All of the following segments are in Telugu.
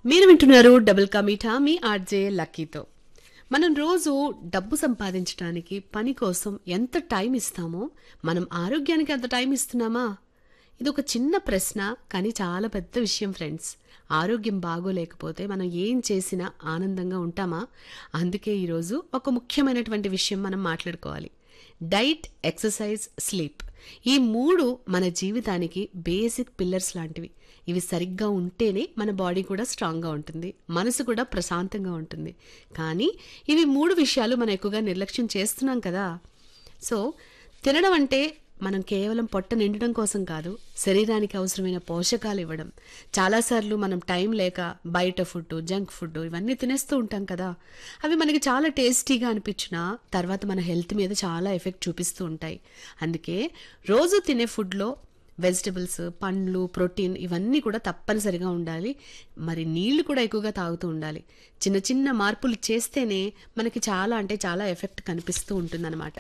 మీరు వింటున్నారు డబుల్ కమీఠా మీ ఆర్జే లక్కీతో మనం రోజు డబ్బు సంపాదించడానికి పని కోసం ఎంత టైం ఇస్తామో మనం ఆరోగ్యానికి అంత టైం ఇస్తున్నామా ఇది ఒక చిన్న ప్రశ్న కానీ చాలా పెద్ద విషయం ఫ్రెండ్స్ ఆరోగ్యం బాగోలేకపోతే మనం ఏం చేసినా ఆనందంగా ఉంటామా అందుకే ఈరోజు ఒక ముఖ్యమైనటువంటి విషయం మనం మాట్లాడుకోవాలి డైట్ ఎక్సర్సైజ్ స్లీప్ ఈ మూడు మన జీవితానికి బేసిక్ పిల్లర్స్ లాంటివి ఇవి సరిగ్గా ఉంటేనే మన బాడీ కూడా స్ట్రాంగ్గా ఉంటుంది మనసు కూడా ప్రశాంతంగా ఉంటుంది కానీ ఇవి మూడు విషయాలు మనం ఎక్కువగా నిర్లక్ష్యం చేస్తున్నాం కదా సో తినడం అంటే మనం కేవలం పొట్ట నిండడం కోసం కాదు శరీరానికి అవసరమైన పోషకాలు ఇవ్వడం చాలాసార్లు మనం టైం లేక బయట ఫుడ్ జంక్ ఫుడ్ ఇవన్నీ తినేస్తూ ఉంటాం కదా అవి మనకి చాలా టేస్టీగా అనిపించినా తర్వాత మన హెల్త్ మీద చాలా ఎఫెక్ట్ చూపిస్తూ ఉంటాయి అందుకే రోజు తినే ఫుడ్లో వెజిటబుల్స్ పండ్లు ప్రోటీన్ ఇవన్నీ కూడా తప్పనిసరిగా ఉండాలి మరి నీళ్లు కూడా ఎక్కువగా తాగుతూ ఉండాలి చిన్న చిన్న మార్పులు చేస్తేనే మనకి చాలా అంటే చాలా ఎఫెక్ట్ కనిపిస్తూ ఉంటుందన్నమాట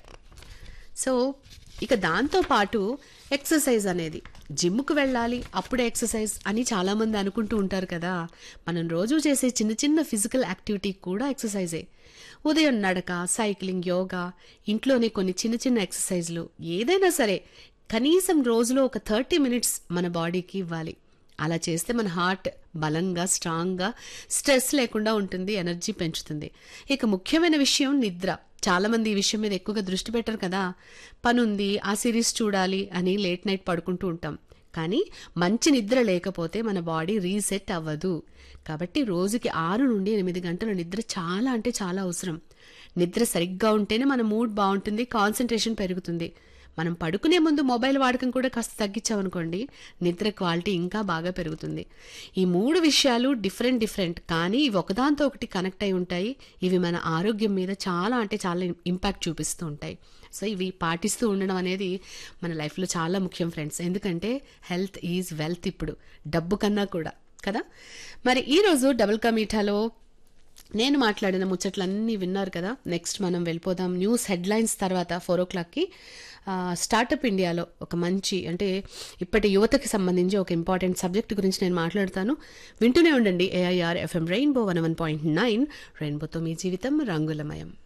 సో ఇక దాంతో పాటు ఎక్సర్సైజ్ అనేది జిమ్కు వెళ్ళాలి అప్పుడే ఎక్సర్సైజ్ అని చాలామంది అనుకుంటూ ఉంటారు కదా మనం రోజు చేసే చిన్న చిన్న ఫిజికల్ యాక్టివిటీ కూడా ఎక్సర్సైజే ఉదయం నడక సైక్లింగ్ యోగా ఇంట్లోనే కొన్ని చిన్న చిన్న ఎక్సర్సైజ్లు ఏదైనా సరే కనీసం రోజులో ఒక థర్టీ మినిట్స్ మన బాడీకి ఇవ్వాలి అలా చేస్తే మన హార్ట్ బలంగా స్ట్రాంగ్గా స్ట్రెస్ లేకుండా ఉంటుంది ఎనర్జీ పెంచుతుంది ఇక ముఖ్యమైన విషయం నిద్ర చాలామంది ఈ విషయం మీద ఎక్కువగా దృష్టి పెట్టరు కదా పనుంది ఆ సిరీస్ చూడాలి అని లేట్ నైట్ పడుకుంటూ ఉంటాం కానీ మంచి నిద్ర లేకపోతే మన బాడీ రీసెట్ అవ్వదు కాబట్టి రోజుకి ఆరు నుండి ఎనిమిది గంటల నిద్ర చాలా అంటే చాలా అవసరం నిద్ర సరిగ్గా ఉంటేనే మన మూడ్ బాగుంటుంది కాన్సన్ట్రేషన్ పెరుగుతుంది మనం పడుకునే ముందు మొబైల్ వాడకం కూడా కాస్త తగ్గించామనుకోండి నిద్ర క్వాలిటీ ఇంకా బాగా పెరుగుతుంది ఈ మూడు విషయాలు డిఫరెంట్ డిఫరెంట్ కానీ ఇవి ఒకదాంతో ఒకటి కనెక్ట్ అయి ఉంటాయి ఇవి మన ఆరోగ్యం మీద చాలా అంటే చాలా ఇంపాక్ట్ చూపిస్తూ ఉంటాయి సో ఇవి పాటిస్తూ ఉండడం అనేది మన లైఫ్లో చాలా ముఖ్యం ఫ్రెండ్స్ ఎందుకంటే హెల్త్ ఈజ్ వెల్త్ ఇప్పుడు డబ్బు కన్నా కూడా కదా మరి ఈరోజు డబుల్ కమీఠాలో నేను మాట్లాడిన ముచ్చట్లన్నీ విన్నారు కదా నెక్స్ట్ మనం వెళ్ళిపోదాం న్యూస్ హెడ్లైన్స్ తర్వాత ఫోర్ ఓ క్లాక్కి స్టార్టప్ ఇండియాలో ఒక మంచి అంటే ఇప్పటి యువతకి సంబంధించి ఒక ఇంపార్టెంట్ సబ్జెక్ట్ గురించి నేను మాట్లాడతాను వింటూనే ఉండండి AIR FM Rainbow one one point nine రెయిన్బోతో మీ జీవితం రంగులమయం